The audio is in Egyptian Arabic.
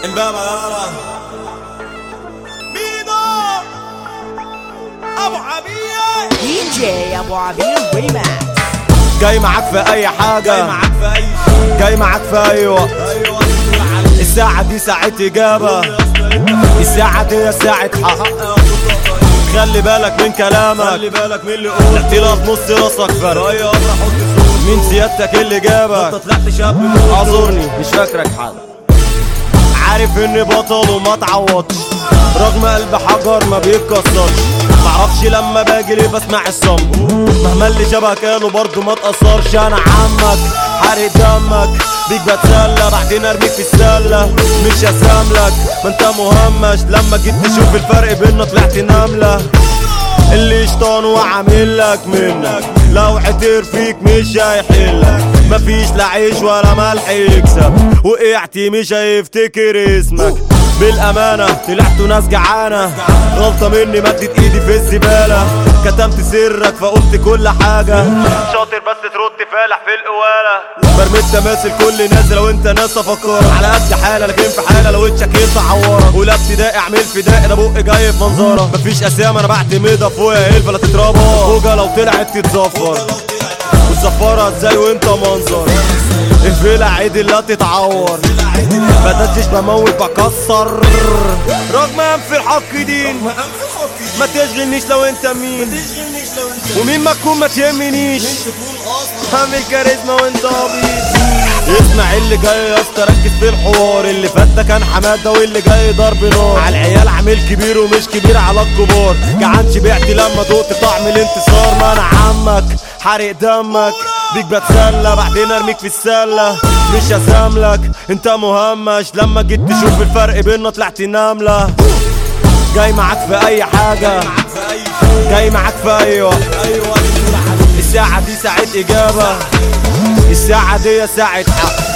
الباب يارا ميدو ابو عبيه دي جي ابو عبير ريماكس جاي معاك في اي حاجة جاي معاك في اي شيء جاي معاك في اي وقت ايوه تقول على الساعة دي ساعة اجابة الساعة دي ساعة حق خلي بالك من كلامك خلي بالك من اللي قول الاختلاف نص راسك فرق ايوه ابرا حط صوت مين سيادتك اللي انت جابك طلعت شاب موت اعذرني مش فاكرك حد عارف اني بطل وما تعوضش رغم قلب حجر ما بيتكسرش معرفش لما باجي ليه بسمع الصمت مهما اللي شبهك قالوا برضه ما تأثرش انا عمك حارق دمك بيك بتسلى بعدين ارميك في السلة مش هساملك ما انت مهمش لما جيت تشوف الفرق بينا طلعت نملة اللي شطان وعامل لك منك لو عتر فيك مش هيحلك مفيش لا عيش ولا ملح يكسب وقعتي مش هيفتكر اسمك بالأمانة طلعتوا ناس جعانة غلطة مني مدت ايدي في الزبالة كتمت سرك فقلت كل حاجة شاطر بس ترد فالح في القوالة برميت تماثل كل ناس لو انت ناس افكرك على قد حالة لكن في حالة لو اتشكيت اعورك ولا ابتدائي اعمل فدائي ده بقي جاي في منظرك مفيش اسامة انا بعتمدها فوقيا هيل فلا تتربى فوجة لو طلعت تتزفر وتزفرها ازاي وانت منظر الفيلة عيد لا تتعور بدأتش بموت بكسر رغم انف الحق دين ما تشغلنيش لو انت مين ومين ما تكون ما تهمنيش هعمل كاريزما وانت عبيط اسمع اللي جاي يا اسطى ركز في الحوار اللي فات ده كان حماده واللي جاي ضرب نار على العيال عامل كبير ومش كبير على الكبار جعان شبعت لما دقت طعم الانتصار ما انا عمك حارق دمك بيك بتسلى بعدين ارميك في السله مش هساملك انت مهمش لما جيت تشوف الفرق بينا طلعت نمله جاي معاك في اي حاجه معاك في اي شيء جاي معاك في اي وقت ايوه تقول على الساعة دي ساعة إجابة الساعة دي ساعة حق